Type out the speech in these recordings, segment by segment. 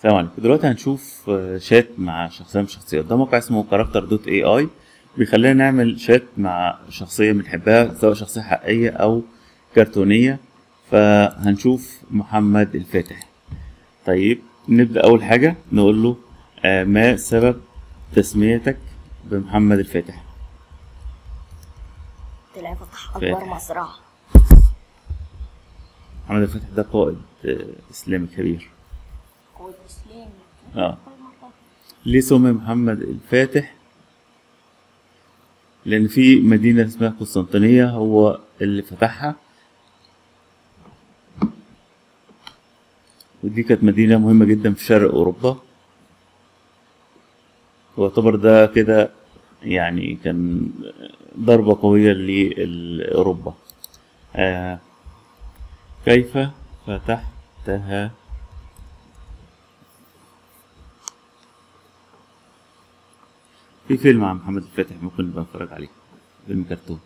السلام عليكم دلوقتي هنشوف آه، شات مع شخصية من الشخصيات ده موقع اسمه كاركتر دوت اي اي بيخلينا نعمل شات مع شخصية بنحبها سواء شخصية حقيقية أو كرتونية فهنشوف محمد الفاتح طيب نبدأ أول حاجة نقول له آه، ما سبب تسميتك بمحمد الفاتح طلع فتح فاتح. أكبر مزرعة محمد الفاتح ده قائد آه، إسلامي كبير قوة إسلامي اه ليه سمي محمد الفاتح لأن في مدينة اسمها قسطنطينية هو اللي فتحها ودي كانت مدينة مهمة جدا في شرق أوروبا واعتبر ده كده يعني كان ضربة قوية لأوروبا آه كيف فتحتها في فيلم عن محمد الفاتح ممكن نبقى نتفرج عليه فيلم كرتون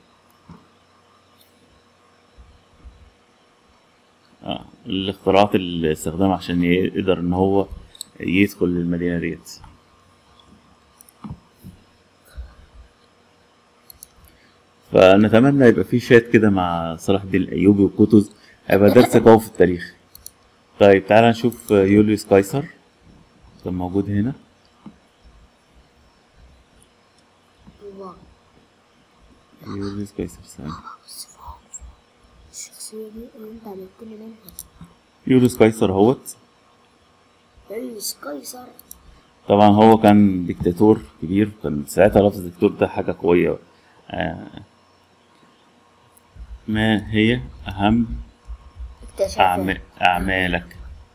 اه الاختراعات اللي استخدمها عشان يقدر ان هو يدخل المدينة ديت فنتمنى يبقى في شات كده مع صلاح الدين الايوبي وكتز هيبقى درس قوي في التاريخ طيب تعالى نشوف يوليوس قيصر كان موجود هنا هو يوليوس قيصر ثانية الشخصية دي اللي أنت عملت لي منها يوليوس قيصر اهوت يوليوس قيصر طبعا هو كان ديكتاتور كبير كان ساعتها لفظ ديكتاتور ده حاجة قوية آه ما هي أهم اكتشافات أعم- أعمالك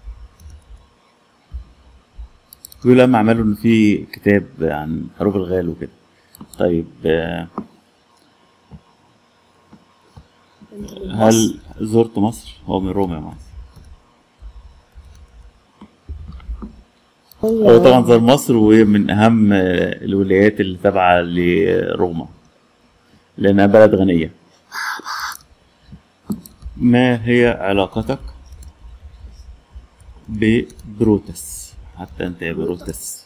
بيقول أهم أعماله إن في كتاب عن حروب الغال وكده طيب آه هل زرت مصر؟ هو من روما يا معاذ هو طبعا زار مصر وهي من أهم آه، الولايات اللي تابعة لروما لأنها بلد غنية ما هي علاقتك ببروتس حتى أنت يا بروتس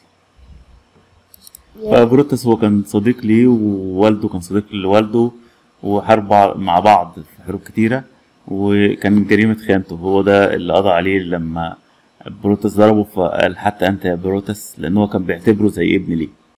فبروتس هو كان صديق ليه ووالده كان صديق لوالده وحاربوا مع بعض في حروب كتيرة وكان جريمة خيانته هو ده اللي قضى عليه لما بروتس ضربه فقال حتى أنت يا بروتس لأن هو كان بيعتبره زي ابن ليه